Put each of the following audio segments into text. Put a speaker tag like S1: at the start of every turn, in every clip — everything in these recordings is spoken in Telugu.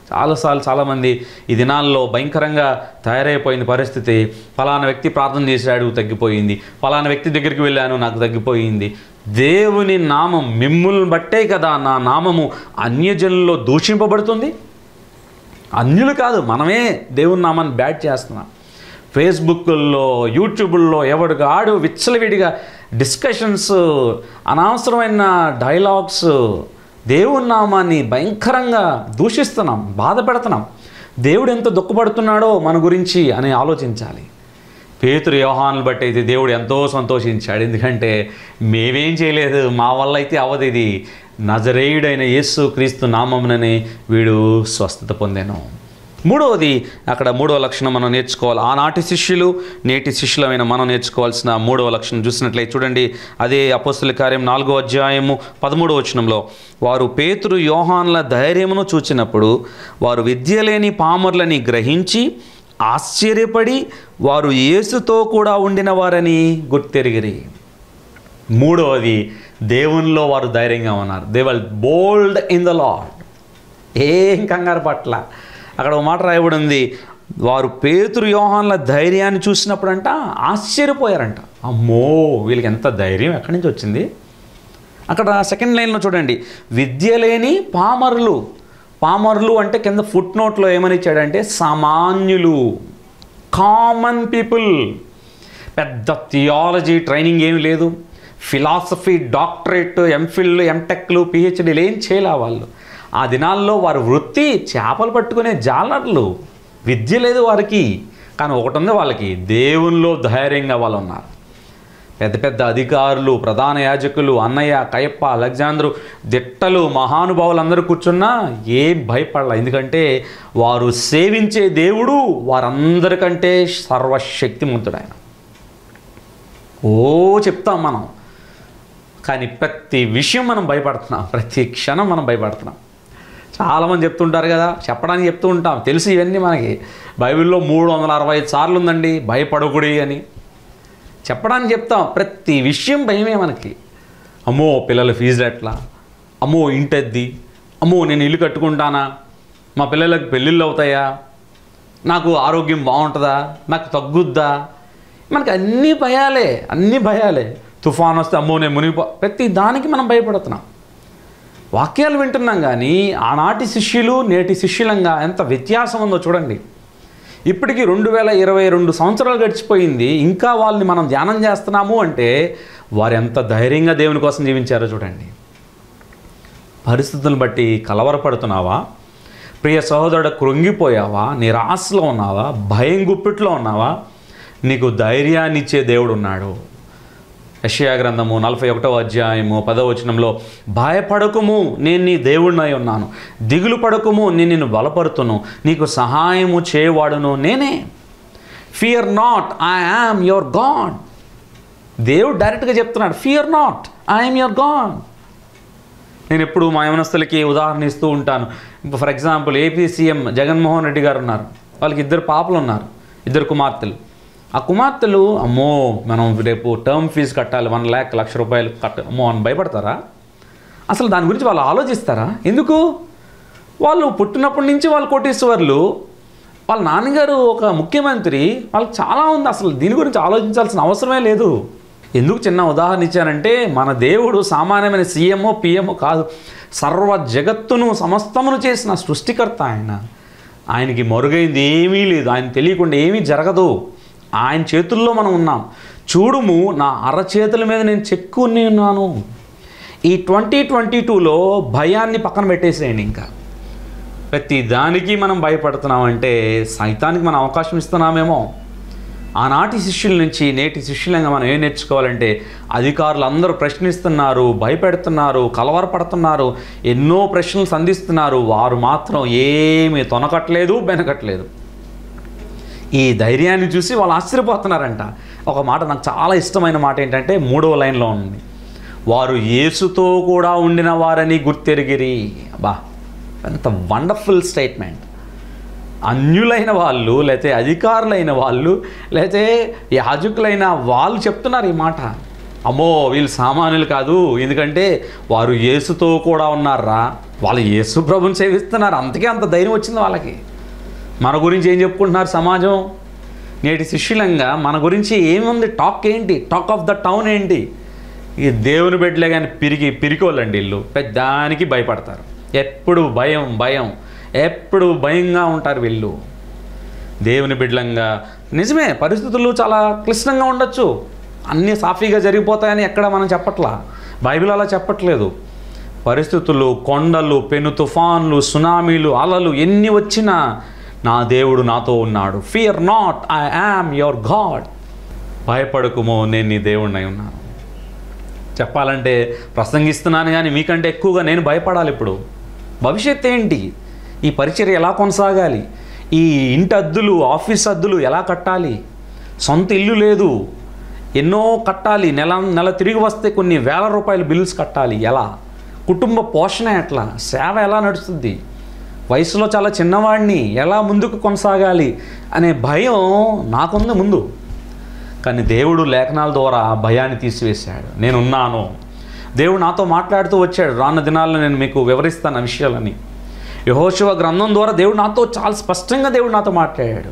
S1: చాలాసార్లు చాలామంది ఈ దినాల్లో భయంకరంగా తయారైపోయిన పరిస్థితి ఫలానా వ్యక్తి ప్రార్థన చేశాడు తగ్గిపోయింది ఫలానా వ్యక్తి దగ్గరికి వెళ్ళాను నాకు తగ్గిపోయింది దేవుని నామం మిమ్ముల్ని బట్టే కదా నా నామము అన్యజనుల్లో దూషింపబడుతుంది అన్యులు కాదు మనమే దేవుని నామాన్ని బ్యాట్ చేస్తున్నాం ఫేస్బుక్ల్లో యూట్యూబుల్లో ఎవడిగా ఆడు విచ్చలవిడిగా డిస్కషన్స్ అనవసరమైన డైలాగ్స్ దేవుని నామాన్ని భయంకరంగా దూషిస్తున్నాం బాధ పెడుతున్నాం దేవుడు ఎంత దుఃఖపడుతున్నాడో మన గురించి అని ఆలోచించాలి పేతురు యోహాన్లు బట్టి అయితే దేవుడు ఎంతో సంతోషించాడు ఎందుకంటే మేమేం చేయలేదు మా వల్ల అయితే అవ్వదు ఇది నజరేయుడైన యేసు క్రీస్తు నామమునని వీడు స్వస్థత పొందాను మూడవది అక్కడ మూడవ లక్షణం మనం నేర్చుకోవాలి ఆనాటి శిష్యులు నేటి శిష్యులమైన మనం నేర్చుకోవాల్సిన మూడవ లక్షణం చూసినట్లయితే చూడండి అదే అపోస్తుల కార్యం నాలుగో అధ్యాయము పదమూడవ వచనంలో వారు పేతురు యోహాన్ల ధైర్యమును చూచినప్పుడు వారు విద్య లేని పామర్లని గ్రహించి ఆశ్చర్యపడి వారు యేసుతో కూడా ఉండిన వారని గుర్తెరిగిరి మూడవది దేవునిలో వారు ధైర్యంగా ఉన్నారు దే వల్ బోల్డ్ ఇన్ ద లాడ్ ఏం కంగారు పట్ల అక్కడ ఒక మాట రాయబడి ఉంది వారు పేతురు యోహాన్ల ధైర్యాన్ని చూసినప్పుడంట ఆశ్చర్యపోయారంట అమ్మో వీళ్ళకి ఎంత ధైర్యం ఎక్కడి నుంచి వచ్చింది అక్కడ సెకండ్ లైన్లో చూడండి విద్య లేని పామరులు పామరులు అంటే కింద ఫుట్ నోట్లో ఏమని ఇచ్చాడంటే సామాన్యులు కామన్ పీపుల్ పెద్ద థియాలజీ ట్రైనింగ్ ఏమి లేదు ఫిలాసఫీ డాక్టరేట్ ఎంఫిల్ ఎంటెక్లు పిహెచ్డీలు ఏం చేయలే వాళ్ళు ఆ దినాల్లో వారి వృత్తి చేపలు పట్టుకునే జాలర్లు విద్య లేదు వారికి కానీ ఒకటి ఉంది వాళ్ళకి దేవునిలో ధైర్యంగా వాళ్ళు ఉన్నారు పెద్ద పెద్ద అధికారులు ప్రధాన యాజకులు అన్నయ్య కయప్ప అలెగ్జాంద్రు దిట్టలు మహానుభావులు అందరూ కూర్చున్నా ఏం భయపడాల ఎందుకంటే వారు సేవించే దేవుడు వారందరికంటే సర్వశక్తిమంతుడు ఆయన ఓ చెప్తాం మనం కానీ ప్రతి విషయం మనం భయపడుతున్నాం ప్రతి క్షణం మనం భయపడుతున్నాం చాలామంది చెప్తుంటారు కదా చెప్పడానికి చెప్తూ ఉంటాం తెలుసు ఇవన్నీ మనకి బైబిల్లో మూడు వందల అరవై ఐదు సార్లు ఉందండి భయపడకుడి అని చెప్పడానికి చెప్తాం ప్రతి విషయం భయమే మనకి అమ్మో పిల్లల ఫీజులు ఎట్లా అమ్మో ఇంటద్ది అమ్మో నేను ఇల్లు కట్టుకుంటానా మా పిల్లలకు పెళ్ళిళ్ళు అవుతాయా నాకు ఆరోగ్యం బాగుంటుందా నాకు తగ్గుద్దా మనకి అన్నీ భయాలే అన్నీ భయాలే తుఫాన్ వస్తే అమ్మో నేను మునిగిపో ప్రతి దానికి మనం భయపడుతున్నాం వాక్యాలు వింటున్నాం కానీ ఆనాటి శిష్యులు నేటి శిష్యులంగా ఎంత వ్యత్యాసం ఉందో చూడండి ఇప్పటికీ రెండు వేల ఇరవై రెండు సంవత్సరాలు గడిచిపోయింది ఇంకా వాళ్ళని మనం ధ్యానం చేస్తున్నాము అంటే వారు ఎంత ధైర్యంగా దేవుని కోసం జీవించారో చూడండి పరిస్థితులను బట్టి కలవరపడుతున్నావా ప్రియ సహోదరుడు కృంగిపోయావా నిరాశలో ఉన్నావా భయం గుప్పిట్లో ఉన్నావా నీకు ధైర్యాన్ని ఇచ్చే దేవుడు ఉన్నాడు యషయా గ్రంథము నలభై ఒకటో అధ్యాయము పదవ వచనంలో భయపడకుము నేను నీ దేవుడినై ఉన్నాను దిగులు పడకుము నేను నిన్ను బలపరుతును నీకు సహాయము చేయవాడును నేనే fear not I am your God దేవుడు డైరెక్ట్గా చెప్తున్నాడు fear not I'm your God నేను ఎప్పుడు మా యవనస్తులకి ఉదాహరణ ఇస్తూ ఉంటాను ఇప్పుడు for example AP CM Jaganmohan Reddy గారు ఉన్నారు వాళ్ళకి ఇద్దరు పాపలు ఉన్నారు ఇద్దరు కుమార్తెలు ఆ కుమార్తెలు అమ్మో మనం రేపు టర్మ్ ఫీజు కట్టాలి వన్ ల్యాక్ లక్ష రూపాయలు కట్ట అమ్మో అని భయపడతారా అసలు దాని గురించి వాళ్ళు ఆలోచిస్తారా ఎందుకు వాళ్ళు పుట్టినప్పటి నుంచి వాళ్ళు కోటీశ్వర్లు వాళ్ళ నాన్నగారు ఒక ముఖ్యమంత్రి వాళ్ళకి చాలా ఉంది అసలు దీని గురించి ఆలోచించాల్సిన అవసరమే లేదు ఎందుకు చిన్న ఉదాహరణ ఇచ్చానంటే మన దేవుడు సామాన్యమైన సీఎంఓ పిఎంఓ కాదు సర్వ జగత్తును సమస్తమును చేసిన సృష్టికర్త ఆయన ఆయనకి మరుగైంది ఏమీ లేదు ఆయన తెలియకుండా ఏమీ జరగదు ఆయన చేతుల్లో మనం ఉన్నాం చూడుము నా అరచేతుల మీద నేను చెక్కుని ఉన్నాను ఈ ట్వంటీ ట్వంటీ టూలో భయాన్ని పక్కన పెట్టేసేయండి ఇంకా ప్రతి దానికి మనం భయపడుతున్నామంటే సైతానికి మనం అవకాశం ఇస్తున్నామేమో ఆనాటి శిష్యుల నుంచి నేటి శిష్యులంగా మనం ఏం నేర్చుకోవాలంటే అధికారులు అందరూ ప్రశ్నిస్తున్నారు భయపెడుతున్నారు కలవరపడుతున్నారు ఎన్నో ప్రశ్నలు సంధిస్తున్నారు వారు మాత్రం ఏమీ తొనకట్లేదు బెనకట్లేదు ఈ ధైర్యాన్ని చూసి వాళ్ళు ఆశ్చర్యపోతున్నారంట ఒక మాట నాకు చాలా ఇష్టమైన మాట ఏంటంటే మూడవ లైన్లో ఉంది వారు యేసుతో కూడా ఉండిన వారని గుర్తెరిగిరి బా ఎంత వండర్ఫుల్ స్టేట్మెంట్ అన్యులైన వాళ్ళు లేకపోతే అధికారులైన వాళ్ళు లేకపోతే యాజకులైన వాళ్ళు చెప్తున్నారు ఈ మాట అమ్మో వీళ్ళు సామాన్యులు కాదు ఎందుకంటే వారు యేసుతో కూడా ఉన్నారా వాళ్ళు యేసు ప్రభుని సేవిస్తున్నారు అంతకే అంత ధైర్యం వచ్చింది వాళ్ళకి మన గురించి ఏం చెప్పుకుంటున్నారు సమాజం నేటి శిష్యులంగా మన గురించి ఏముంది టాక్ ఏంటి టాక్ ఆఫ్ ద టౌన్ ఏంటి ఈ దేవుని బిడ్డలే కానీ పిరిగి పిరికోళ్ళండి ఇల్లు పెద్దానికి భయపడతారు ఎప్పుడు భయం భయం ఎప్పుడు భయంగా ఉంటారు వీళ్ళు దేవుని బిడ్డలంగా నిజమే పరిస్థితులు చాలా క్లిష్టంగా ఉండొచ్చు అన్నీ సాఫీగా జరిగిపోతాయని ఎక్కడ మనం చెప్పట్లా బైబిల్ అలా చెప్పట్లేదు పరిస్థితులు కొండలు పెను తుఫాన్లు సునామీలు అలలు ఎన్ని వచ్చినా నా దేవుడు నాతో ఉన్నాడు fear not I am your God భయపడకుమో నేను నీ దేవుడినై ఉన్నాను చెప్పాలంటే ప్రసంగిస్తున్నాను కానీ మీకంటే ఎక్కువగా నేను భయపడాలి ఇప్పుడు భవిష్యత్ ఏంటి ఈ పరిచర్య ఎలా కొనసాగాలి ఈ ఇంటి అద్దులు ఆఫీస్ అద్దులు ఎలా కట్టాలి సొంత ఇల్లు లేదు ఎన్నో కట్టాలి నెల నెల తిరిగి వస్తే కొన్ని వేల రూపాయల బిల్స్ కట్టాలి ఎలా కుటుంబ పోషణ ఎట్లా సేవ ఎలా నడుస్తుంది వయసులో చాలా చిన్నవాడిని ఎలా ముందుకు కొనసాగాలి అనే భయం నాకుంది ముందు కానీ దేవుడు లేఖనాల ద్వారా ఆ భయాన్ని తీసివేశాడు నేను ఉన్నాను దేవుడు నాతో మాట్లాడుతూ వచ్చాడు రాన్న దినాల్లో నేను మీకు వివరిస్తాను ఆ విషయాలని యహోశివ గ్రంథం ద్వారా దేవుడు నాతో చాలా స్పష్టంగా దేవుడు నాతో మాట్లాడాడు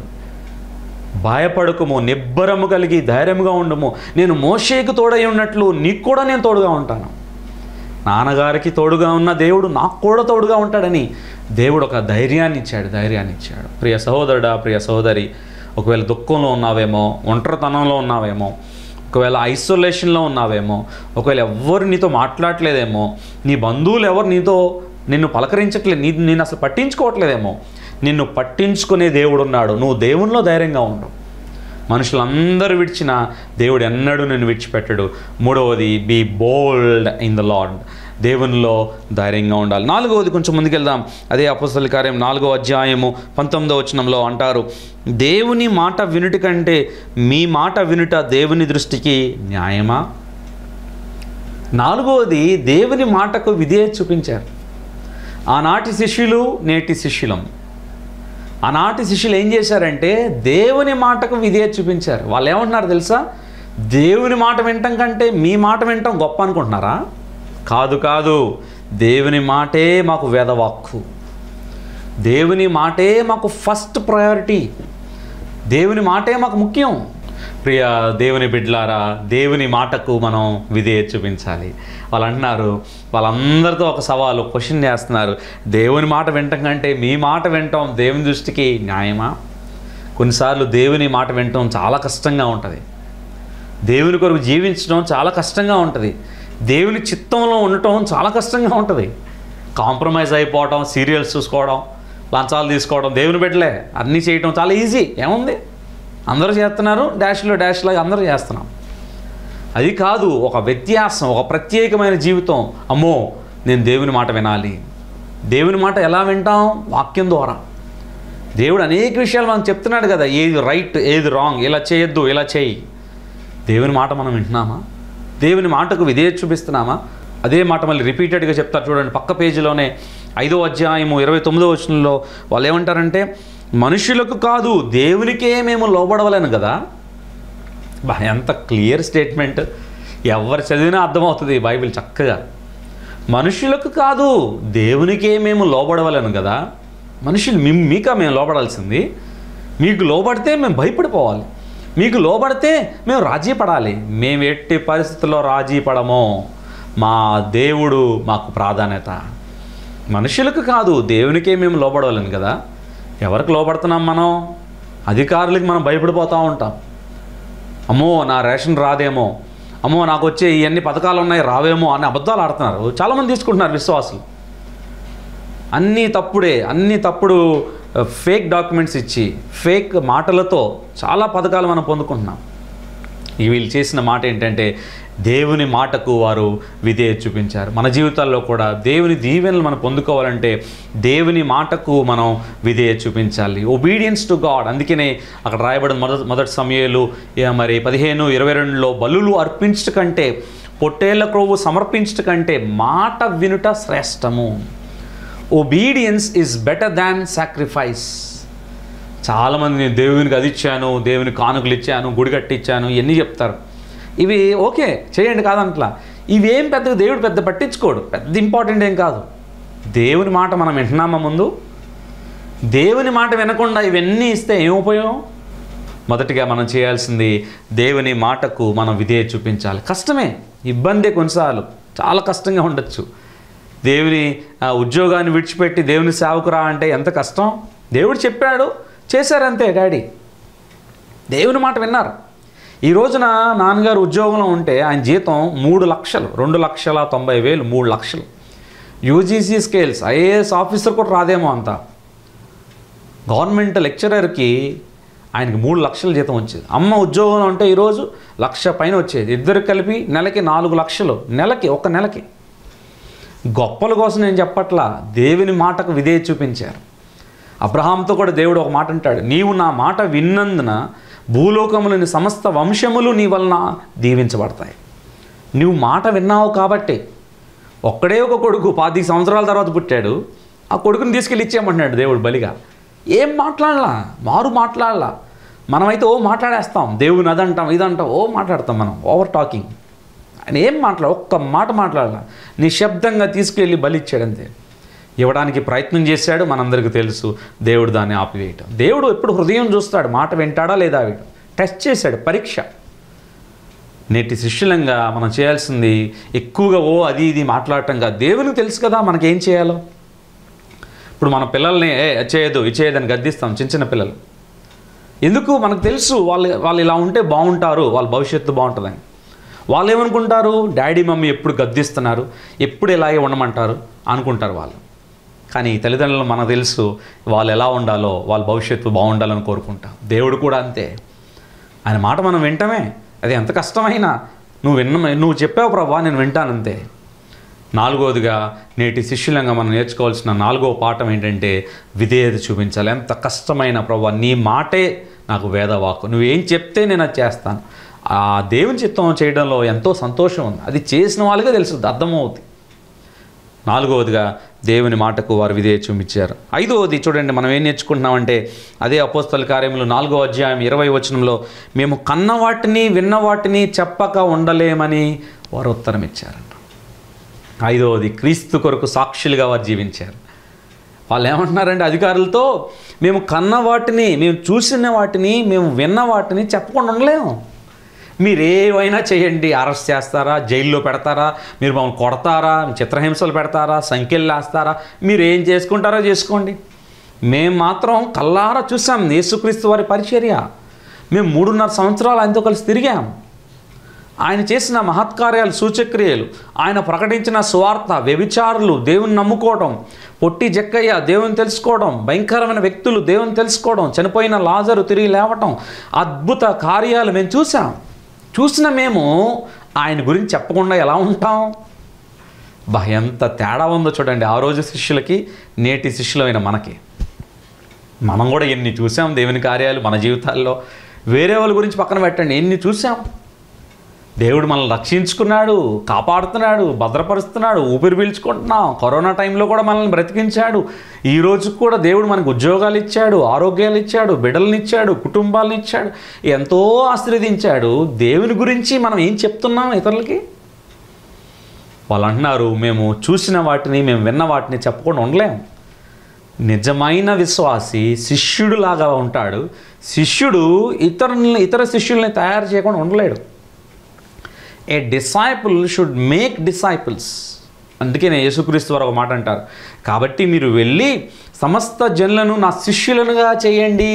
S1: భయపడకము నిబ్బరము కలిగి ధైర్యముగా ఉండము నేను మోషేకు తోడై ఉన్నట్లు నీకు కూడా నేను తోడుగా ఉంటాను నాన్నగారికి తోడుగా ఉన్న దేవుడు నాకు కూడా తోడుగా ఉంటాడని దేవుడు ఒక ధైర్యాన్ని ఇచ్చాడు ధైర్యాన్ని ఇచ్చాడు ప్రియ సహోదరుడా ప్రియ సహోదరి ఒకవేళ దుఃఖంలో ఉన్నావేమో ఒంటరితనంలో ఉన్నావేమో ఒకవేళ ఐసోలేషన్లో ఉన్నావేమో ఒకవేళ ఎవ్వరు నీతో మాట్లాడలేదేమో నీ బంధువులు ఎవరు నీతో నిన్ను పలకరించట్లేదు నీ నేను అసలు పట్టించుకోవట్లేదేమో నిన్ను పట్టించుకునే దేవుడు ఉన్నాడు నువ్వు దేవునిలో ధైర్యంగా ఉండు మనుషులందరూ విడిచిన దేవుడు ఎన్నడూ నిన్ను విడిచిపెట్టడు మూడవది be bold in the Lord దేవునిలో ధైర్యంగా ఉండాలి నాలుగవది కొంచెం ముందుకెళ్దాం అదే అపస్తుల కార్యం నాలుగో అధ్యాయము పంతొమ్మిదో వచనంలో అంటారు దేవుని మాట వినుట కంటే మీ మాట వినుట దేవుని దృష్టికి న్యాయమా నాలుగవది దేవుని మాటకు విధేయత చూపించారు ఆనాటి శిష్యులు నేటి శిష్యులం ఆనాటి శిష్యులు ఏం చేశారంటే దేవుని మాటకు విధేయత చూపించారు వాళ్ళు ఏమంటున్నారు తెలుసా దేవుని మాట వినటం కంటే మీ మాట వినటం గొప్ప అనుకుంటున్నారా కాదు కాదు దేవుని మాటే మాకు వేదవాక్కు దేవుని మాటే మాకు ఫస్ట్ ప్రయారిటీ దేవుని మాటే మాకు ముఖ్యం ప్రియ దేవుని బిడ్లారా దేవుని మాటకు మనం విధేయత చూపించాలి వాళ్ళు అంటున్నారు వాళ్ళందరితో ఒక సవాలు క్వశ్చన్ చేస్తున్నారు దేవుని మాట వినటం కంటే మీ మాట వినటం దేవుని దృష్టికి న్యాయమా కొన్నిసార్లు దేవుని మాట వినటం చాలా కష్టంగా ఉంటుంది దేవుని కొరకు జీవించడం చాలా కష్టంగా ఉంటుంది దేవుని చిత్తంలో ఉండటం చాలా కష్టంగా ఉంటుంది కాంప్రమైజ్ అయిపోవడం సీరియల్స్ చూసుకోవడం లంచాలు తీసుకోవడం దేవుని బిడ్డలే అన్నీ చేయటం చాలా ఈజీ ఏముంది అందరూ చేస్తున్నారు డాష్లో డాష్ లాగా అందరూ చేస్తున్నాం అది కాదు ఒక వ్యత్యాసం ఒక ప్రత్యేకమైన జీవితం అమ్మో నేను దేవుని మాట వినాలి దేవుని మాట ఎలా వింటాం వాక్యం ద్వారా దేవుడు అనేక విషయాలు మనకు చెప్తున్నాడు కదా ఏది రైట్ ఏది రాంగ్ ఇలా చేయొద్దు ఇలా చేయి దేవుని మాట మనం వింటున్నామా దేవుని మాటకు విధేయత చూపిస్తున్నామా అదే మాట మళ్ళీ రిపీటెడ్గా చెప్తారు చూడండి పక్క పేజీలోనే ఐదో అధ్యాయము ఇరవై తొమ్మిదో వచనంలో వాళ్ళు ఏమంటారంటే మనుషులకు కాదు దేవునికే మేము లోబడవలేను కదా బా ఎంత క్లియర్ స్టేట్మెంట్ ఎవరు చదివినా అర్థమవుతుంది బైబిల్ చక్కగా మనుషులకు కాదు దేవునికే మేము లోబడవలేను కదా మనుషులు మీ మీకా మేము లోబడాల్సింది మీకు లోబడితే మేము భయపడిపోవాలి మీకు లోబడితే మేము రాజీ పడాలి మేము ఎట్టి పరిస్థితుల్లో రాజీ పడము మా దేవుడు మాకు ప్రాధాన్యత మనుషులకు కాదు దేవునికే మేము లోబడవలేను కదా ఎవరికి లోబడుతున్నాం మనం అధికారులకి మనం భయపడిపోతూ ఉంటాం అమ్మో నా రేషన్ రాదేమో అమ్మో నాకు వచ్చే ఇవన్నీ పథకాలు ఉన్నాయి రావేమో అని అబద్ధాలు ఆడుతున్నారు చాలామంది తీసుకుంటున్నారు విశ్వాసులు అన్నీ తప్పుడే అన్నీ తప్పుడు ఫేక్ డాక్యుమెంట్స్ ఇచ్చి ఫేక్ మాటలతో చాలా పథకాలు మనం పొందుకుంటున్నాం ఈ వీళ్ళు చేసిన మాట ఏంటంటే దేవుని మాటకు వారు విధేయత చూపించారు మన జీవితాల్లో కూడా దేవుని దీవెనలు మనం పొందుకోవాలంటే దేవుని మాటకు మనం విధేయత చూపించాలి ఒబీడియన్స్ టు గాడ్ అందుకనే అక్కడ రాయబడిన మొదటి మొదటి సమయాలు మరి పదిహేను ఇరవై రెండులో బలులు అర్పించట కంటే పొట్టేళ్ల క్రొవ్వు సమర్పించట కంటే మాట వినుట శ్రేష్టము obedience is better than sacrifice చాలామంది నేను దేవునికి అది ఇచ్చాను దేవుని కానుకలు ఇచ్చాను గుడి కట్టించాను ఇవన్నీ చెప్తారు ఇవి ఓకే చేయండి కాదంట్లా ఇవేం పెద్దగా దేవుడు పెద్ద పట్టించుకోడు పెద్ద ఇంపార్టెంట్ ఏం కాదు దేవుని మాట మనం వింటున్నామా ముందు దేవుని మాట వినకుండా ఇవన్నీ ఇస్తే ఏం ఉపయోగం మొదటిగా మనం చేయాల్సింది దేవుని మాటకు మనం విధేయ చూపించాలి కష్టమే ఇబ్బంది కొన్నిసార్లు చాలా కష్టంగా ఉండొచ్చు దేవుని ఆ, ఉద్యోగాన్ని విడిచిపెట్టి దేవుని సేవకురా అంటే ఎంత కష్టం దేవుడు చెప్పాడు చేశారంతే డాడీ దేవుని మాట విన్నారు ఈ రోజున నాన్నగారు ఉద్యోగంలో ఉంటే ఆయన జీతం మూడు లక్షలు రెండు లక్షల తొంభై వేలు మూడు లక్షలు యూజీసీ స్కేల్స్ ఐఏఎస్ ఆఫీసర్ కూడా రాదేమో అంత గవర్నమెంట్ లెక్చరర్కి ఆయనకి మూడు లక్షల జీతం వచ్చేది అమ్మ ఉద్యోగంలో ఉంటే ఈరోజు లక్ష పైన వచ్చేది ఇద్దరు కలిపి నెలకి నాలుగు లక్షలు నెలకి ఒక నెలకి గొప్పల కోసం నేను చెప్పట్లా దేవుని మాటకు విధేయ చూపించారు అబ్రహాంతో కూడా దేవుడు ఒక మాట అంటాడు నీవు నా మాట విన్నందున భూలోకములోని సమస్త వంశములు నీ వలన దీవించబడతాయి నువ్వు మాట విన్నావు కాబట్టి ఒక్కడే ఒక కొడుకు పాతిక సంవత్సరాల తర్వాత పుట్టాడు ఆ కొడుకుని తీసుకెళ్ళి ఇచ్చేయమంటున్నాడు దేవుడు బలిగా ఏం మాట్లాడలా మారు మాట్లాడలా మనమైతే ఓ మాట్లాడేస్తాం దేవుని అదంటాం ఇదంటాం ఓ మాట్లాడతాం మనం ఓవర్ టాకింగ్ ఆయన ఏం మాట్లాడ ఒక్క మాట మాట్లాడాల నిశ్శబ్దంగా తీసుకెళ్ళి బలి ఇచ్చాడంతే ఇవ్వడానికి ప్రయత్నం చేశాడు మనందరికీ తెలుసు దేవుడు దాన్ని ఆపివేయటం దేవుడు ఎప్పుడు హృదయం చూస్తాడు మాట వింటాడా లేదా వీడు టెస్ట్ చేశాడు పరీక్ష నేటి శిష్యులంగా మనం చేయాల్సింది ఎక్కువగా ఓ అది ఇది మాట్లాడటం కాదు దేవునికి తెలుసు కదా మనకేం చేయాలో ఇప్పుడు మన పిల్లల్ని ఏ అది చేయదు ఇది చేయదని గద్దిస్తాం చిన్న చిన్న పిల్లలు ఎందుకు మనకు తెలుసు వాళ్ళు వాళ్ళు ఇలా ఉంటే బాగుంటారు వాళ్ళ భవిష్యత్తు బాగుంటుందని వాళ్ళు ఏమనుకుంటారు డాడీ మమ్మీ ఎప్పుడు గద్దిస్తున్నారు ఎప్పుడు ఇలాగే ఉండమంటారు అనుకుంటారు వాళ్ళు కానీ తల్లిదండ్రులు మనకు తెలుసు వాళ్ళు ఎలా ఉండాలో వాళ్ళ భవిష్యత్తు బాగుండాలని కోరుకుంటాం దేవుడు కూడా అంతే ఆయన మాట మనం వింటమే అది ఎంత కష్టమైనా నువ్వు విన్న నువ్వు చెప్పావు ప్రభా నేను వింటానంతే నాలుగవదిగా నేటి శిష్యులంగా మనం నేర్చుకోవాల్సిన నాలుగవ పాఠం ఏంటంటే విధేయత చూపించాలి ఎంత కష్టమైన ప్రభా నీ మాటే నాకు వేదవాకు నువ్వేం చెప్తే నేను అది చేస్తాను ఆ దేవుని చిత్తం చేయడంలో ఎంతో సంతోషం ఉంది అది చేసిన వాళ్ళకే తెలుస్తుంది అర్థమవుతుంది నాలుగవదిగా దేవుని మాటకు వారు విధేయ చూపించారు ఐదవది చూడండి మనం ఏం నేర్చుకుంటున్నామంటే అదే అపోస్తల కార్యములు నాలుగో అధ్యాయం ఇరవై వచనంలో మేము కన్న వాటిని విన్న వాటిని చెప్పక ఉండలేమని వారు ఉత్తరం ఇచ్చారంట ఐదవది క్రీస్తు కొరకు సాక్షులుగా వారు జీవించారు వాళ్ళు ఏమంటున్నారంటే అధికారులతో మేము కన్న వాటిని మేము చూసిన వాటిని మేము విన్న వాటిని చెప్పకుండా ఉండలేము మీరు ఏవైనా చేయండి అరెస్ట్ చేస్తారా జైల్లో పెడతారా మీరు మమ్మల్ని కొడతారా చిత్రహింసలు పెడతారా సంఖ్యలు వేస్తారా మీరు ఏం చేసుకుంటారో చేసుకోండి మేము మాత్రం కల్లారా చూసాం యేసుక్రీస్తు వారి పరిచర్య మేము మూడున్నర సంవత్సరాలు ఆయనతో కలిసి తిరిగాం ఆయన చేసిన మహత్కార్యాలు సూచక్రియలు ఆయన ప్రకటించిన స్వార్థ వ్యభిచారులు దేవుని నమ్ముకోవడం పొట్టి జక్కయ్య దేవుని తెలుసుకోవడం భయంకరమైన వ్యక్తులు దేవుని తెలుసుకోవడం చనిపోయిన లాజరు తిరిగి లేవటం అద్భుత కార్యాలు మేము చూసాం చూసిన మేము ఆయన గురించి చెప్పకుండా ఎలా ఉంటాం బా ఎంత తేడా ఉందో చూడండి ఆ రోజు శిష్యులకి నేటి శిష్యులమైన మనకి మనం కూడా ఎన్ని చూసాం దేవుని కార్యాలు మన జీవితాల్లో వేరే వాళ్ళ గురించి పక్కన పెట్టండి ఎన్ని చూసాం దేవుడు మనల్ని రక్షించుకున్నాడు కాపాడుతున్నాడు భద్రపరుస్తున్నాడు ఊపిరి పీల్చుకుంటున్నాం కరోనా టైంలో కూడా మనల్ని బ్రతికించాడు ఈ రోజు కూడా దేవుడు మనకు ఉద్యోగాలు ఇచ్చాడు ఆరోగ్యాలు ఇచ్చాడు బిడ్డలను ఇచ్చాడు కుటుంబాలను ఇచ్చాడు ఎంతో ఆశీర్వదించాడు దేవుని గురించి మనం ఏం చెప్తున్నాం ఇతరులకి వాళ్ళు అంటున్నారు మేము చూసిన వాటిని మేము విన్న వాటిని చెప్పకుండా ఉండలేము నిజమైన విశ్వాసి శిష్యుడులాగా ఉంటాడు శిష్యుడు ఇతరుల్ని ఇతర శిష్యుల్ని తయారు చేయకుండా ఉండలేడు a disciple should make disciples అందుకే నేను యేసుక్రీస్తు వారు ఒక మాట అంటారు కాబట్టి మీరు వెళ్ళి సమస్త జనులను నా శిష్యులనుగా చేయండి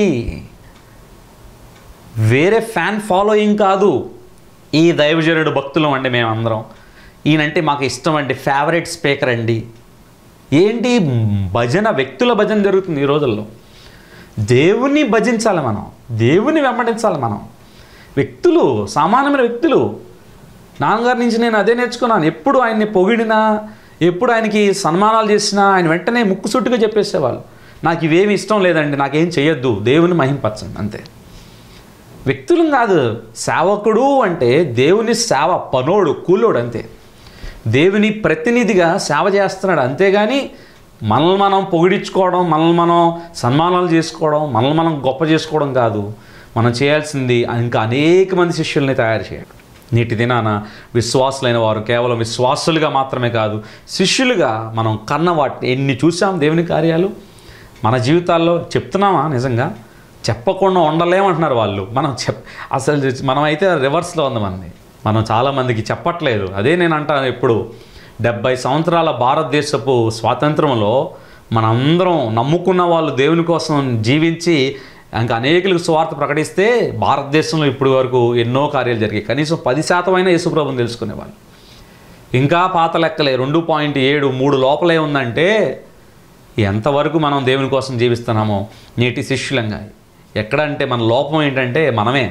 S1: వేరే ఫ్యాన్ ఫాలోయింగ్ కాదు ఈ దైవజనుడు భక్తులం అండి మేమందరం ఈయనంటే మాకు ఇష్టం అండి ఫేవరెట్ స్పీకర్ అండి ఏంటి భజన వ్యక్తుల భజన జరుగుతుంది ఈ రోజుల్లో దేవుని భజించాలి మనం దేవుని వెంబడించాలి మనం వ్యక్తులు సామాన్యమైన వ్యక్తులు నాన్నగారి నుంచి నేను అదే నేర్చుకున్నాను ఎప్పుడు ఆయన్ని పొగిడినా ఎప్పుడు ఆయనకి సన్మానాలు చేసినా ఆయన వెంటనే ముక్కుసుట్టుగా చెప్పేసేవాళ్ళు నాకు ఇవేమి ఇష్టం లేదండి నాకేం చేయొద్దు దేవుని మహింపరచండి అంతే వ్యక్తులం కాదు సేవకుడు అంటే దేవుని సేవ పనోడు కూలోడు అంతే దేవుని ప్రతినిధిగా సేవ చేస్తున్నాడు అంతేగాని మనల్ని మనం పొగిడించుకోవడం మనల్ని మనం సన్మానాలు చేసుకోవడం మనల్ని మనం గొప్ప చేసుకోవడం కాదు మనం చేయాల్సింది ఇంకా అనేక మంది శిష్యుల్ని తయారు చేయడం నేటి దినాన విశ్వాసులైన వారు కేవలం విశ్వాసులుగా మాత్రమే కాదు శిష్యులుగా మనం కన్న వాటిని ఎన్ని చూసాం దేవుని కార్యాలు మన జీవితాల్లో చెప్తున్నామా నిజంగా చెప్పకుండా ఉండలేమంటున్నారు వాళ్ళు మనం చెప్ అసలు మనం అయితే రివర్స్లో ఉంది మనది మనం చాలామందికి చెప్పట్లేదు అదే నేను అంటాను ఎప్పుడు డెబ్బై సంవత్సరాల భారతదేశపు స్వాతంత్రంలో మనందరం నమ్ముకున్న వాళ్ళు దేవుని కోసం జీవించి ఇంకా అనేకులకు స్వార్థ ప్రకటిస్తే భారతదేశంలో ఇప్పటి వరకు ఎన్నో కార్యాలు జరిగాయి కనీసం పది శాతమైన యేసుప్రభుని తెలుసుకునేవాళ్ళు ఇంకా పాత లెక్కలే రెండు పాయింట్ ఏడు మూడు లోపలే ఉందంటే ఎంతవరకు మనం దేవుని కోసం జీవిస్తున్నామో నేటి శిష్యులంగా ఎక్కడంటే మన లోపం ఏంటంటే మనమే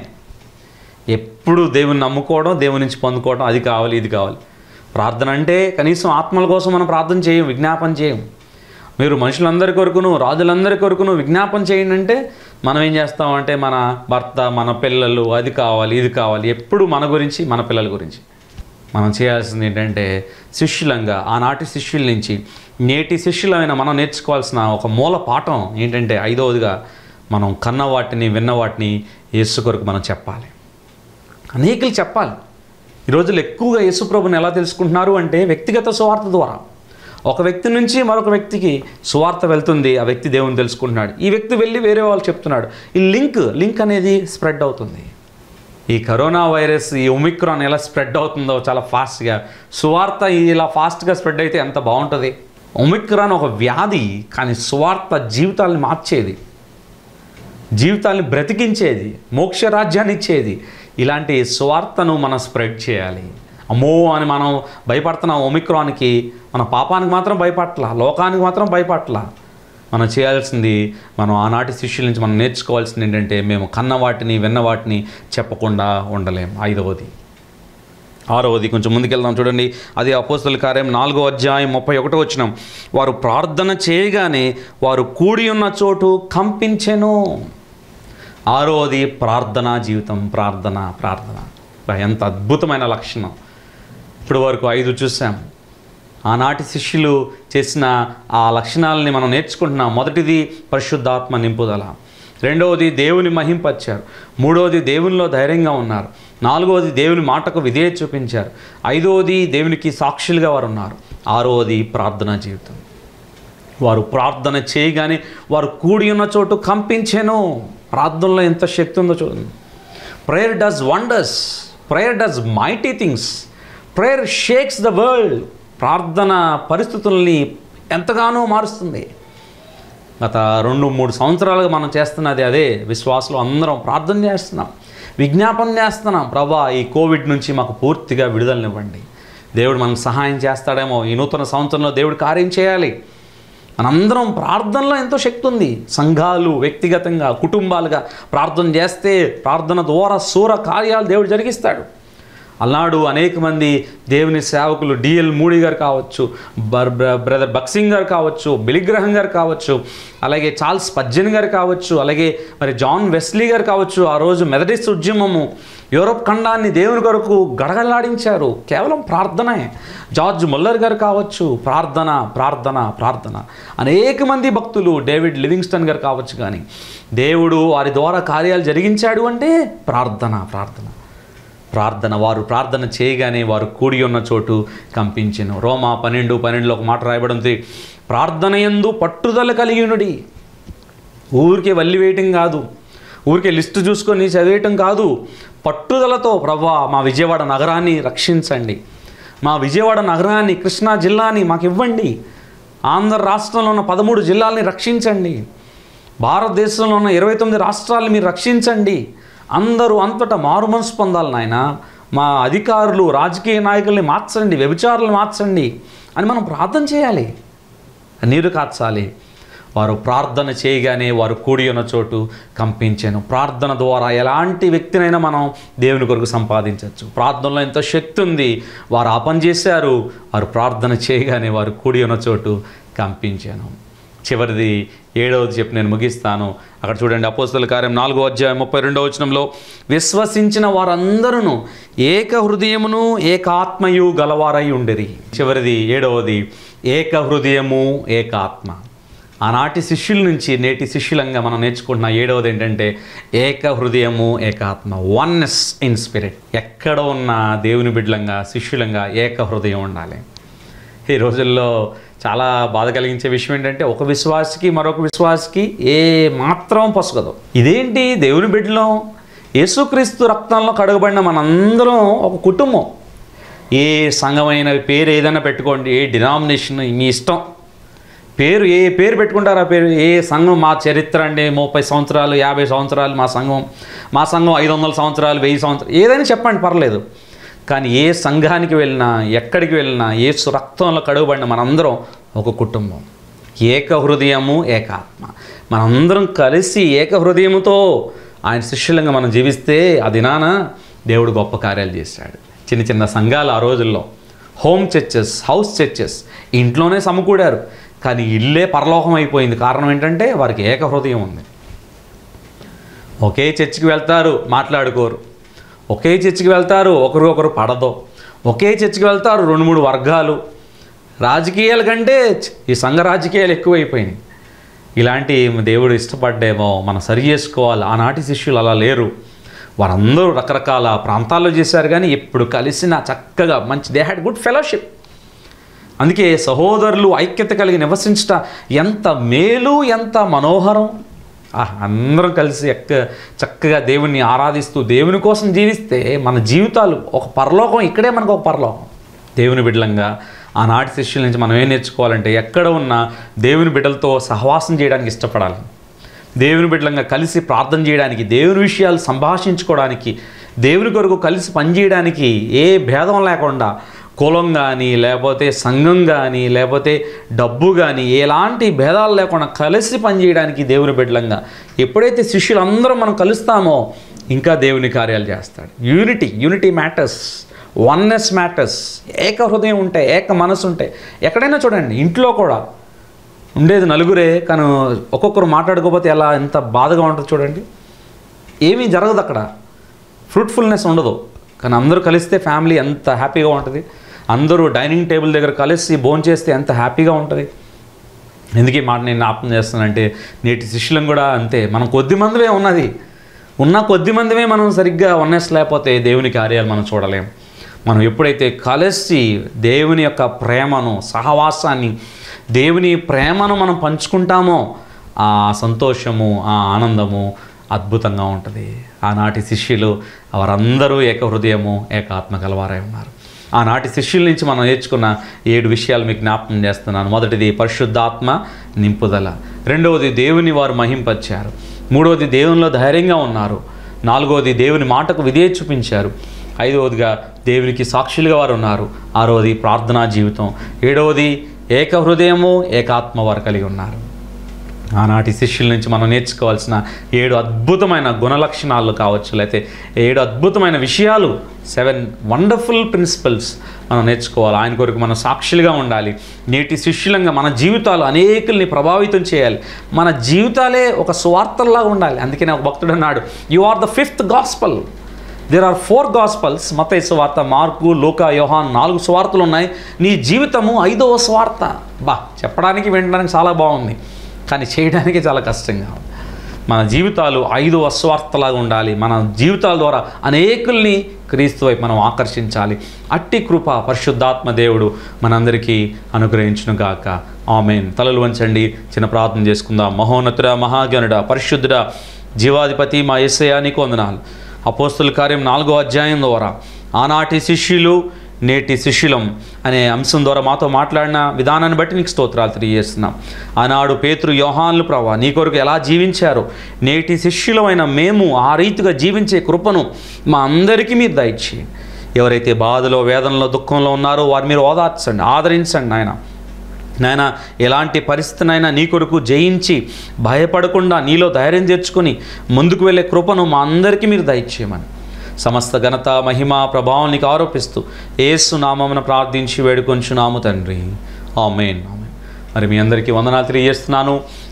S1: ఎప్పుడు దేవుని నమ్ముకోవడం దేవుని నుంచి పొందుకోవడం అది కావాలి ఇది కావాలి ప్రార్థన అంటే కనీసం ఆత్మల కోసం మనం ప్రార్థన చేయం విజ్ఞాపన చేయం మీరు మనుషులందరి కొరకును రాజులందరి కొరకును విజ్ఞాపన చేయండి అంటే మనం ఏం చేస్తామంటే మన భర్త మన పిల్లలు అది కావాలి ఇది కావాలి ఎప్పుడు మన గురించి మన పిల్లల గురించి మనం చేయాల్సింది ఏంటంటే శిష్యులంగా ఆనాటి శిష్యుల నుంచి నేటి శిష్యులైన మనం నేర్చుకోవాల్సిన ఒక మూల పాఠం ఏంటంటే ఐదవదిగా మనం కన్న వాటిని విన్న వాటిని యేసు కొరకు మనం చెప్పాలి అనేకులు చెప్పాలి ఈ రోజులు ఎక్కువగా యేసుప్రభుని ఎలా తెలుసుకుంటున్నారు అంటే వ్యక్తిగత సువార్త ద్వారా ఒక వ్యక్తి నుంచి మరొక వ్యక్తికి సువార్త వెళ్తుంది ఆ వ్యక్తి దేవుని తెలుసుకుంటున్నాడు ఈ వ్యక్తి వెళ్ళి వేరే వాళ్ళు చెప్తున్నాడు ఈ లింక్ లింక్ అనేది స్ప్రెడ్ అవుతుంది ఈ కరోనా వైరస్ ఈ ఒమిక్రాన్ ఎలా స్ప్రెడ్ అవుతుందో చాలా ఫాస్ట్గా సువార్త ఇలా ఫాస్ట్గా స్ప్రెడ్ అయితే ఎంత బాగుంటుంది ఒమిక్రాన్ ఒక వ్యాధి కానీ సువార్త జీవితాలను మార్చేది జీవితాన్ని బ్రతికించేది మోక్ష రాజ్యాన్ని ఇచ్చేది ఇలాంటి స్వార్థను మనం స్ప్రెడ్ చేయాలి అమ్మో అని మనం భయపడుతున్నాం ఒమిక్రాన్కి మన పాపానికి మాత్రం భయపడట్లా లోకానికి మాత్రం భయపడట్లా మనం చేయాల్సింది మనం ఆనాటి శిష్యుల నుంచి మనం నేర్చుకోవాల్సింది ఏంటంటే మేము కన్న వాటిని విన్న వాటిని చెప్పకుండా ఉండలేం ఐదవది ఆరవది కొంచెం ముందుకెళ్దాం చూడండి అది అపోస్తుల కార్యం నాలుగో అధ్యాయం ముప్పై ఒకటో వచ్చినాం వారు ప్రార్థన చేయగానే వారు కూడి ఉన్న చోటు కంపించెను ఆరోది ప్రార్థనా జీవితం ప్రార్థన ప్రార్థన బా, ఎంత అద్భుతమైన లక్షణం ఇప్పుడు వరకు ఐదు చూసాం ఆనాటి శిష్యులు చేసిన ఆ లక్షణాలని మనం నేర్చుకుంటున్నాం మొదటిది పరిశుద్ధాత్మ నింపుదల రెండవది దేవుని మహింపరిచారు మూడవది దేవునిలో ధైర్యంగా ఉన్నారు నాలుగవది దేవుని మాటకు విధేయత చూపించారు ఐదవది దేవునికి సాక్షులుగా వారు ఉన్నారు ఆరవది ప్రార్థనా జీవితం వారు ప్రార్థన చేయగానే వారు కూడి ఉన్న చోటు కంపించెను ప్రార్థనలో ఎంత శక్తి ఉందో చూడండి prayer does wonders prayer does mighty things prayer shakes the world ప్రార్థన పరిస్థితుల్ని ఎంతగానో మారుస్తుంది గత రెండు మూడు సంవత్సరాలుగా మనం చేస్తున్నది అదే విశ్వాసులు అందరం ప్రార్థన చేస్తున్నాం విజ్ఞాపన చేస్తున్నాం ప్రభా ఈ కోవిడ్ నుంచి మాకు పూర్తిగా విడుదలనివ్వండి దేవుడు మనకు సహాయం చేస్తాడేమో ఈ నూతన సంవత్సరంలో దేవుడు కార్యం చేయాలి మనందరం ప్రార్థనలో ఎంతో శక్తి ఉంది సంఘాలు వ్యక్తిగతంగా కుటుంబాలుగా ప్రార్థన చేస్తే ప్రార్థన ద్వారా సూర కార్యాలు దేవుడు జరిగిస్తాడు అల్నాడు అనేక మంది దేవుని సేవకులు డిఎల్ మూడి గారు కావచ్చు బర్ బ్ర- బ్రదర్ బక్సింగ్ గారు కావచ్చు బిలిగ్రహం గారు కావచ్చు అలాగే చార్ల్స్ పజ్జన్ గారు కావచ్చు అలాగే మరి జాన్ వెస్లీ గారు కావచ్చు ఆ రోజు మెథడిస్ట్ ఉద్యమము యూరోప్ ఖండాన్ని దేవుని కొరకు గడగడలాడించారు కేవలం ప్రార్థనే జార్జ్ ముల్లర్ గారు కావచ్చు ప్రార్థన ప్రార్థన ప్రార్థన అనేక మంది భక్తులు డేవిడ్ లివింగ్స్టన్ గారు కావచ్చు కానీ దేవుడు వారి ద్వారా కార్యాలు జరిగించాడు అంటే ప్రార్థన ప్రార్థన ప్రార్థన వారు ప్రార్థన చేయగానే వారు కూడి ఉన్న చోటు కంపించెను రోమా పన్నెండు పన్నెండులో ఒక మాట రాయబడింది ప్రార్థన ఎందు పట్టుదల కలిగినుడి ఊరికే వల్లి వేయటం కాదు ఊరికే లిస్టు చూసుకొని చదివేయటం కాదు పట్టుదలతో ప్రభా మా విజయవాడ నగరాన్ని రక్షించండి మా విజయవాడ నగరాన్ని కృష్ణా జిల్లాని మాకు ఇవ్వండి ఆంధ్ర రాష్ట్రంలో ఉన్న పదమూడు జిల్లాల్ని రక్షించండి భారతదేశంలో ఉన్న ఇరవై తొమ్మిది రాష్ట్రాలను మీరు రక్షించండి అందరూ అంతటా మారు మనసు పొందాలి నాయన మా అధికారులు రాజకీయ నాయకుల్ని మార్చండి వ్యభిచారులు మార్చండి అని మనం ప్రార్థన చేయాలి నీరు కాచాలి వారు ప్రార్థన చేయగానే వారు కూడి ఉన్న చోటు కంపించాను ప్రార్థన ద్వారా ఎలాంటి వ్యక్తినైనా మనం దేవుని కొరకు సంపాదించవచ్చు ప్రార్థనలో ఎంతో శక్తి ఉంది వారు ఆ పని చేశారు వారు ప్రార్థన చేయగానే వారు కూడి ఉన్న చోటు కంపించాను చివరిది ఏడవది చెప్పి నేను ముగిస్తాను అక్కడ చూడండి అపోస్తుల కార్యం నాలుగో అధ్యాయం ముప్పై రెండో వచనంలో విశ్వసించిన వారందరూ ఏక హృదయమును ఏకాత్మయు గలవారై ఉండిరి చివరిది ఏడవది ఏక హృదయము ఏకాత్మ ఆనాటి శిష్యుల నుంచి నేటి శిష్యులంగా మనం నేర్చుకుంటున్న ఏడవది ఏంటంటే ఏక హృదయము ఏకాత్మ వన్నెస్ ఇన్ స్పిరిట్ ఎక్కడ ఉన్న దేవుని బిడ్డలంగా శిష్యులంగా ఏక హృదయం ఉండాలి ఈ రోజుల్లో చాలా బాధ కలిగించే విషయం ఏంటంటే ఒక విశ్వాసికి మరొక విశ్వాసికి ఏ మాత్రం పొసగదు ఇదేంటి దేవుని బిడ్డలం యేసుక్రీస్తు రక్తంలో కడగబడిన మనందరం ఒక కుటుంబం ఏ సంఘమైన పేరు ఏదైనా పెట్టుకోండి ఏ డినామినేషన్ మీ ఇష్టం పేరు ఏ పేరు పెట్టుకుంటారు ఆ పేరు ఏ సంఘం మా చరిత్ర అండి ముప్పై సంవత్సరాలు యాభై సంవత్సరాలు మా సంఘం మా సంఘం ఐదు వందల సంవత్సరాలు వెయ్యి సంవత్సరాలు ఏదైనా చెప్పండి పర్లేదు కానీ ఏ సంఘానికి వెళ్ళినా ఎక్కడికి వెళ్ళినా ఏ రక్తంలో కడుగుబడిన మనందరం ఒక కుటుంబం ఏక హృదయము ఏకాత్మ మనందరం కలిసి ఏక హృదయముతో ఆయన శిష్యులంగా మనం జీవిస్తే ఆ దినాన దేవుడు గొప్ప కార్యాలు చేశాడు చిన్న చిన్న సంఘాలు ఆ రోజుల్లో హోమ్ చర్చెస్ హౌస్ చర్చెస్ ఇంట్లోనే సమకూడారు కానీ ఇల్లే పరలోకం అయిపోయింది కారణం ఏంటంటే వారికి ఏక హృదయం ఉంది ఒకే చర్చికి వెళ్తారు మాట్లాడుకోరు ఒకే చర్చికి వెళ్తారు ఒకరికొకరు పడదు ఒకే చర్చికి వెళ్తారు రెండు మూడు వర్గాలు రాజకీయాల కంటే ఈ సంఘ రాజకీయాలు ఎక్కువైపోయినాయి ఇలాంటి దేవుడు ఇష్టపడ్డేమో మనం సరి చేసుకోవాలి ఆనాటి శిష్యులు అలా లేరు వారందరూ రకరకాల ప్రాంతాల్లో చేశారు కానీ ఎప్పుడు కలిసిన చక్కగా మంచి దే హ్యాడ్ గుడ్ ఫెలోషిప్ అందుకే సహోదరులు ఐక్యత కలిగి నివసించట ఎంత మేలు ఎంత మనోహరం ఆహ్, అందరం కలిసి ఎక్క చక్కగా దేవుణ్ణి ఆరాధిస్తూ దేవుని కోసం జీవిస్తే మన జీవితాలు ఒక పరలోకం ఇక్కడే మనకు ఒక పరలోకం దేవుని బిడ్డలంగా ఆనాటి శిష్యుల నుంచి మనం ఏం నేర్చుకోవాలంటే ఎక్కడ ఉన్నా దేవుని బిడ్డలతో సహవాసం చేయడానికి ఇష్టపడాలి దేవుని బిడ్డలంగా కలిసి ప్రార్థన చేయడానికి దేవుని విషయాలు సంభాషించుకోవడానికి దేవుని కొరకు కలిసి పనిచేయడానికి ఏ భేదం లేకుండా కులం కానీ లేకపోతే సంఘం కానీ లేకపోతే డబ్బు కానీ ఎలాంటి భేదాలు లేకుండా కలిసి పనిచేయడానికి దేవుని బిడ్డలంగా ఎప్పుడైతే శిష్యులందరం మనం కలుస్తామో ఇంకా దేవుని కార్యాలు చేస్తాడు unity unity matters oneness matters ఏక హృదయం ఉంటే ఏక మనసు ఉంటే ఎక్కడైనా చూడండి ఇంట్లో కూడా ఉండేది నలుగురే కానీ ఒక్కొక్కరు మాట్లాడుకోకపోతే ఎలా ఎంత బాధగా ఉంటుంది చూడండి ఏమీ జరగదు అక్కడ ఫ్రూట్ఫుల్నెస్ ఉండదు కానీ అందరూ కలిస్తే ఫ్యామిలీ ఎంత హ్యాపీగా ఉంటుంది అందరూ డైనింగ్ టేబుల్ దగ్గర కలిసి భోజనం చేస్తే ఎంత హ్యాపీగా ఉంటుంది ఎందుకు ఈ మాట నేను జ్ఞాపకం చేస్తానంటే నేటి శిష్యులం కూడా అంతే మనం కొద్ది మందివే ఉన్నది ఉన్న కొద్ది మందివే మనం సరిగ్గా వన్నెస్ లేకపోతే దేవుని కార్యాలు మనం చూడలేం మనం ఎప్పుడైతే కలిసి దేవుని యొక్క ప్రేమను సహవాసాన్ని దేవుని ప్రేమను మనం పంచుకుంటామో ఆ సంతోషము ఆ ఆనందము అద్భుతంగా ఉంటుంది ఆనాటి శిష్యులు వారందరూ ఏక హృదయము ఏక ఆత్మ గలవారై ఉన్నారు ఆనాటి శిష్యుల నుంచి మనం నేర్చుకున్న ఏడు విషయాలు మీకు జ్ఞాపకం చేస్తున్నాను మొదటిది పరిశుద్ధాత్మ నింపుదల రెండవది దేవుని వారు మహింపరిచారు మూడవది దేవునిలో ధైర్యంగా ఉన్నారు నాలుగవది దేవుని మాటకు విధేయ చూపించారు ఐదవదిగా దేవునికి సాక్షులుగా వారు ఉన్నారు ఆరవది ప్రార్థనా జీవితం ఏడవది ఏక హృదయము ఏకాత్మ వారు కలిగి ఉన్నారు ఆనాటి శిష్యుల నుంచి మనం నేర్చుకోవాల్సిన ఏడు అద్భుతమైన గుణలక్షణాలు కావచ్చు లేకపోతే ఏడు అద్భుతమైన విషయాలు సెవెన్ వండర్ఫుల్ ప్రిన్సిపల్స్ మనం నేర్చుకోవాలి ఆయన కొరకు మనం సాక్షులుగా ఉండాలి నేటి శిష్యులంగా మన జీవితాలు అనేకుల్ని ప్రభావితం చేయాలి మన జీవితాలే ఒక స్వార్థల్లాగా ఉండాలి అందుకనే ఒక భక్తుడు అన్నాడు you are the fifth gospel there are four gospels మతయ స్వార్త మార్కు లోక యోహాన్ నాలుగు స్వార్థలు ఉన్నాయి నీ జీవితము ఐదవ స్వార్థ బా చెప్పడానికి వినడానికి చాలా బాగుంది కానీ చేయడానికి చాలా కష్టంగా ఉంది మన జీవితాలు ఐదు అస్వార్థలాగా ఉండాలి మన జీవితాల ద్వారా అనేకుల్ని క్రీస్తు వైపు మనం ఆకర్షించాలి అట్టి కృప పరిశుద్ధాత్మ దేవుడు మనందరికీ అనుగ్రహించును గాక ఆమెన్ తలలు వంచండి చిన్న ప్రార్థన చేసుకుందాం మహోన్నతుడ మహాగణుడ పరిశుద్ధుడ జీవాధిపతి మా ఎస్ఐయా నీకు వందనాలు అపోస్తుల కార్యం నాలుగో అధ్యాయం ద్వారా ఆనాటి శిష్యులు నేటి శిష్యులం అనే అంశం ద్వారా మాతో మాట్లాడిన విధానాన్ని బట్టి నీకు స్తోత్రాలు తెలియజేస్తున్నాం ఆనాడు పేతురు యోహాన్లు ప్రభా నీ కొరకు ఎలా జీవించారో నేటి శిష్యులమైన మేము ఆ రీతిగా జీవించే కృపను మా అందరికీ మీరు దయచేయండి ఎవరైతే బాధలో వేదనలో దుఃఖంలో ఉన్నారో వారి మీరు ఓదార్చండి ఆదరించండి నాయన నాయన ఎలాంటి పరిస్థితినైనా నీ కొరకు జయించి భయపడకుండా నీలో ధైర్యం తెచ్చుకొని ముందుకు వెళ్ళే కృపను మా అందరికీ మీరు దయచేయమని సమస్త ఘనత మహిమ ప్రభావం నీకు ఆరోపిస్తూ ఏసు నామమున ప్రార్థించి వేడుకొంచున్నాము తండ్రి ఆమెన్ ఆమెన్ మరి మీ అందరికీ వందనాలు తెలియజేస్తున్నాను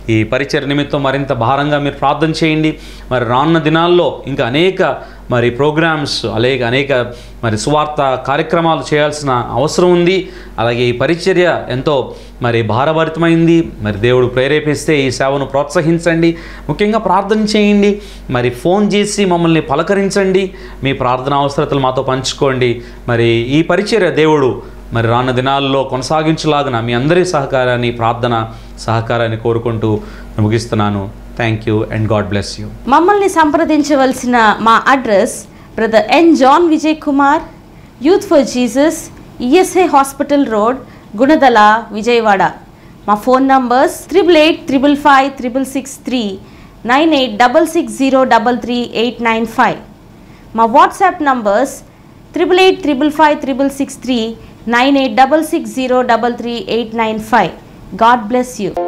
S1: ఈ పరిచయ నిమిత్తం మరింత భారంగా మీరు ప్రార్థన చేయండి మరి రానున్న దినాల్లో ఇంకా అనేక మరి ప్రోగ్రామ్స్ అలాగే అనేక మరి సువార్త కార్యక్రమాలు చేయాల్సిన అవసరం ఉంది అలాగే ఈ పరిచర్య ఎంతో మరి భారభరితమైంది మరి దేవుడు ప్రేరేపిస్తే ఈ సేవను ప్రోత్సహించండి ముఖ్యంగా ప్రార్థన చేయండి మరి ఫోన్ చేసి మమ్మల్ని పలకరించండి మీ ప్రార్థన అవసరతలు మాతో పంచుకోండి మరి ఈ పరిచర్య దేవుడు మరి రానున్న దినాల్లో కొనసాగించలాగున మీ అందరి సహకారాన్ని ప్రార్థన సహకారాన్ని కోరుకుంటూ ముగిస్తున్నాను thank you and God bless you
S2: మమ్మల్ని సంప్రదించవలసిన మా address brother N John Vijay Kumar youth for Jesus ESI hospital road Gunadala Vijayawada మా phone numbers triple eight triple five triple six three nine eight double six zero double three eight nine five మా WhatsApp numbers triple eight triple five triple six three nine eight double six zero double three eight nine five God bless you